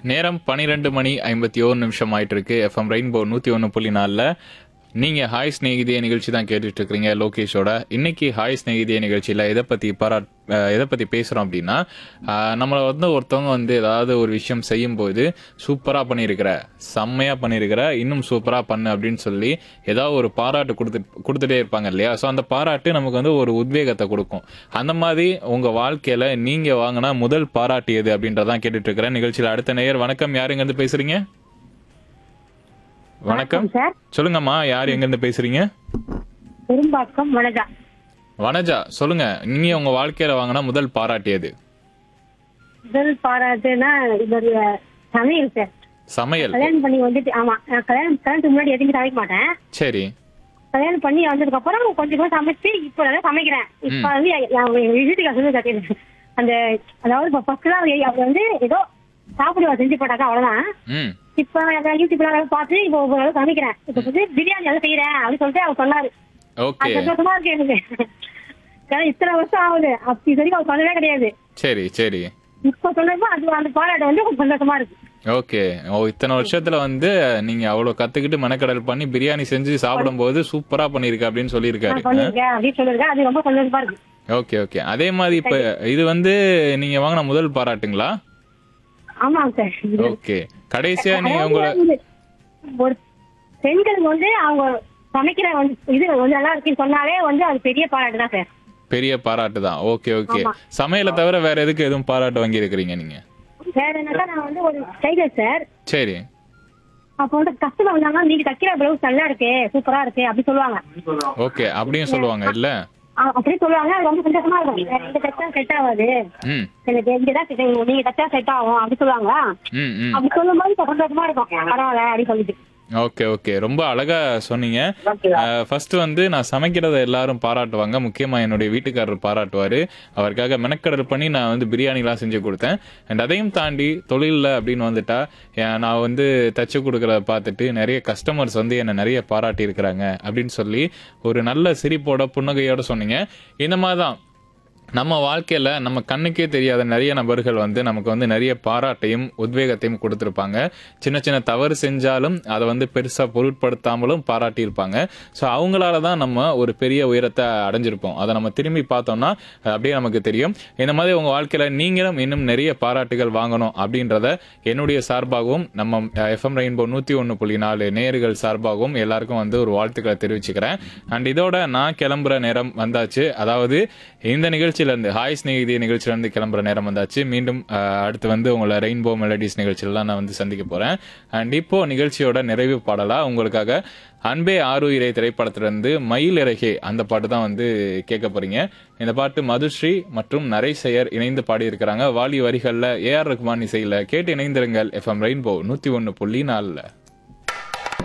நேரம் பனிரெண்டு மணி ஐம்பத்தி ஓரு நிமிஷம் ஆயிட்டு இருக்கு எஃப்எம் ரெயின்போ நூத்தி ஒன்று புள்ளி நாலில் நீங்க ஹாய் ஸ்நேகிதிய நிகழ்ச்சி தான் கேட்டுட்டு இருக்கிறீங்க லோகேஷோட இன்னைக்கு ஹாய் ஸ்நேகிதிய நிகழ்ச்சியில எதை பத்தி பாராட் அஹ், எதை பத்தி பேசுறோம் அப்படின்னா அஹ், நம்மள வந்து ஒருத்தவங்க வந்து ஏதாவது ஒரு விஷயம் செய்யும்போது சூப்பரா பண்ணியிருக்கிற செம்மையா பண்ணியிருக்கிற இன்னும் சூப்பரா பண்ணு அப்படின்னு சொல்லி ஏதாவது ஒரு பாராட்டு கொடுத்து கொடுத்துட்டே இருப்பாங்க இல்லையா ஸோ அந்த பாராட்டு நமக்கு வந்து ஒரு உத்வேகத்தை கொடுக்கும் அந்த மாதிரி உங்க வாழ்க்கையில நீங்க வாங்கின முதல் பாராட்டு எது அப்படின்றதான் கேட்டுட்டு இருக்கிறேன் நிகழ்ச்சியில அடுத்த நேயர் வணக்கம் யார் எங்க இருந்து பேசுறீங்க வணக்கம் சார் சொல்லுங்கம்மா யார் எங்க இருந்து பேசுறீங்க பெரும்பாக்கம் வனஜா வனஜா சொல்லுங்க நீங்க உங்க வாழ்க்கையில வாங்கின முதல் பாராட்டு எது முதல் பாராட்டுனா இதோடைய சமையல் சார் சமையல் கல்யாணம் பண்ணி வந்துட்டு ஆமா நான் கல்யாணம் கல்யாணத்துக்கு முன்னாடி எதுவுமே சமைக்க மாட்டேன் சரி கல்யாணம் பண்ணி வந்ததுக்கு அப்புறம் கொஞ்சம் கொஞ்சம் சமைச்சு இப்போ நல்லா சமைக்கிறேன் இப்ப வந்து எ- எ- எங்க வீட்டுக்கு சொல்லி கட்டிடு அந்த அதாவது இப்போ ஃபர்ஸ்ட் தான் அவர் வந்து ஏதோ சாப்பிடுவா செஞ்சு போட்டாக்கா அவ்வளவுதான் ம் இப்ப நான் யூடியூப்ல பார்த்து இப்போ ஓரளவு சமைக்கிறேன் இப்ப வந்து பிரியாணி எல்லாம் செய்யறேன் அப்படின்னு சொல்லிட்டு அவர் சொன்னாரு ஓகே அது சந்தோஷமா இருக்கு எனக்கு ஏன்னா இத்தனை வருஷம் ஆகுது அப்படி இது வரைக்கும் அவர் சொன்னதே கிடையாது சரி சரி இப்ப சொன்னப்போ அது அந்த பாராட்டு வந்து கொஞ்சம் சந்தோஷமா இருக்கு ஓகே ஓ இத்தனை வருஷத்துல வந்து நீங்க அவ்வளவு கத்துக்கிட்டு மெனக்கடல் பண்ணி பிரியாணி செஞ்சு சாப்பிடும்போது சூப்பரா பண்ணிருக்க அப்படின்னு சொல்லியிருக்காரு நான் பண்ணிருக்கேன் அப்படின்னு சொல்லிருக்கேன் அது ரொம்ப சந்தோஷமா இருக்கு ஓகே ஓகே அதே மாதிரி இப்ப இது வந்து நீங்க வாங்கின முதல் பாராட்டுங்களா ஆமாங்க சார் இது- ஓகே கடைசியா நீங்க அதாவது உங்களை வந்து ஒரு பெண்களுக்கு வந்து அவங்க சமைக்கிற வந்து இது வந்து நல்லா இருக்குன்னு சொன்னாலே வந்து அது பெரிய பாராட்டு தான் சார் பெரிய பாராட்டு தான் ஓகே ஓகே ஆமா. சமையலை தவிர வேற எதுக்கு எதுவும் பாராட்டு வாங்கி இருக்கிறீங்க நீங்க வேற என்னன்னா நான் வந்து ஒரு டைலர் சார் சரி அப்போ வந்து கஸ்டமர் வந்தாங்கன்னா நீங்க தைக்கிற பிளவுஸ் நல்லா இருக்கு சூப்பரா இருக்கு அப்படி சொல்லுவாங்க ஓகே அப்படியும் சொல்லுவாங்க இல்ல ஆ, அப்படி சொல்லுவாங்க அது ரொம்ப சந்தோஷமா இருக்கும் வேற எங்க தைச்சா செட் ஆகாது ம் எனக்கு இங்கதான் set ஆகும். நீங்க தைச்சா செட் ஆகும் அப்படி சொல்லுவாங்க ம் ம் அப்படி சொல்லும் போது சந்தோஷமா இருக்கும் பரவாயில்ல அப்படின்னு சொல்லிட்டு ஓகே ஓகே ரொம்ப அழகா சொன்னீங்க ஃபர்ஸ்ட் வந்து நான் சமைக்கிறத எல்லாரும் பாராட்டுவாங்க முக்கியமா என்னுடைய வீட்டுக்காரர் பாராட்டுவாரு அவருக்காக மெனக்கடல் பண்ணி நான் வந்து பிரியாணிலாம் செஞ்சு கொடுத்தேன் அண்ட் அதையும் தாண்டி தொழிலில் அப்படின்னு வந்துட்டா ஏன் நான் வந்து தச்சு கொடுக்கறத பார்த்துட்டு நிறைய கஸ்டமர்ஸ் வந்து என்னை நிறைய பாராட்டி இருக்கிறாங்க அப்படின்னு சொல்லி ஒரு நல்ல சிரிப்போட புன்னகையோட சொன்னீங்க இந்த மாதிரி தான் நம்ம வாழ்க்கையில நம்ம கண்ணுக்கே தெரியாத நிறைய நபர்கள் வந்து நமக்கு வந்து நிறைய பாராட்டையும் உத்வேகத்தையும் கொடுத்திருப்பாங்க சின்ன சின்ன தவறு செஞ்சாலும் அதை வந்து பெருசா பொருட்படுத்தாமலும் பாராட்டியிருப்பாங்க ஸோ அவங்களால தான் நம்ம ஒரு பெரிய உயரத்தை அடைஞ்சிருப்போம் அதை நம்ம திரும்பி பார்த்தோம்னா அது அப்படியே நமக்கு தெரியும் இந்த மாதிரி உங்க வாழ்க்கையில நீங்களும் இன்னும் நிறைய பாராட்டுகள் வாங்கணும் அப்படின்றத என்னுடைய சார்பாகவும் நம்ம எஃப்எம் ரெயின்போ நூத்தி ஒன்று புள்ளி நாலு நேயர்கள் சார்பாகவும் எல்லாருக்கும் வந்து ஒரு வாழ்த்துக்களை தெரிவிச்சுக்கிறேன் அண்ட் இதோட நான் கிளம்புற நேரம் வந்தாச்சு அதாவது இந்த நிகழ்ச்சியில இருந்து ஹாய் ஸ்நேகிதி நிகழ்ச்சியில இருந்து கிளம்புற நேரம் வந்தாச்சு மீண்டும் அஹ், அடுத்து வந்து உங்களை ரெயின்போ மெலடிஸ் நிகழ்ச்சியில நான் வந்து சந்திக்க போறேன் அண்ட் இப்போ நிகழ்ச்சியோட நிறைவு பாடலா உங்களுக்காக அன்பே ஆறுயிரை திரைப்படத்திலிருந்து மயில் இறகே அந்த பாட்டு தான் வந்து கேட்க போறீங்க இந்த பாட்டு மதுஸ்ரீ மற்றும் நரேசையர் இணைந்து பாடியிருக்கிறாங்க வாலி வரிகள்ல ஏஆர் ரஹ்மான் இசையில கேட்டு இணைந்திருங்கள் எஃப்எம் ரெயின்போ நூத்தி ஒன்னு புள்ளி நாலுல